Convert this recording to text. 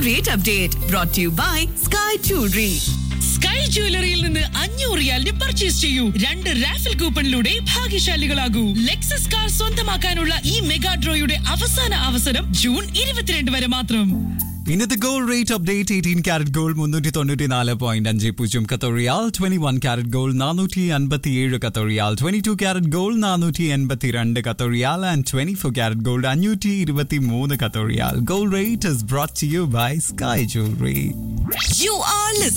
rate update brought to you by Sky Jewelry. Sky ജ്വല്ലറിയിൽ നിന്ന് അഞ്ഞൂറ് റിയാലിന് പർച്ചേസ് ചെയ്യൂ രണ്ട് റാഫൽ കൂപ്പണിലൂടെ ഭാഗ്യശാലികളാകൂ ലെക്സസ് കാർ സ്വന്തമാക്കാനുള്ള ഈ മെഗാ ഡ്രോയുടെ അവസാന അവസരം ജൂൺ ഇരുപത്തിരണ്ട് വരെ മാത്രം ഇന്നത്തെ gold rate update eighteen carat gold മുന്നൂറ്റി തൊണ്ണൂറ്റി നാല് പോയിന്റ് അഞ്ച് പൂജ്യം കത്തോറിയാൽ ട്വന്റി വൺ ക്യാരറ്റ് ഗോൾഡ് നാനൂറ്റി അൻപത്തി ഏഴ് കത്തോറിയാൽ ട്വന്റി ടു ക്യാരറ്റ് ഗോൾഡ് നാനൂറ്റി എൺപത്തി രണ്ട് കത്തോറിയാൽ and twenty four carat gold അഞ്ഞൂറ്റി ഇരുപത്തി മൂന്ന് കത്തോറിയാൽ gold rate is brought you by Sky jewellery You are listening.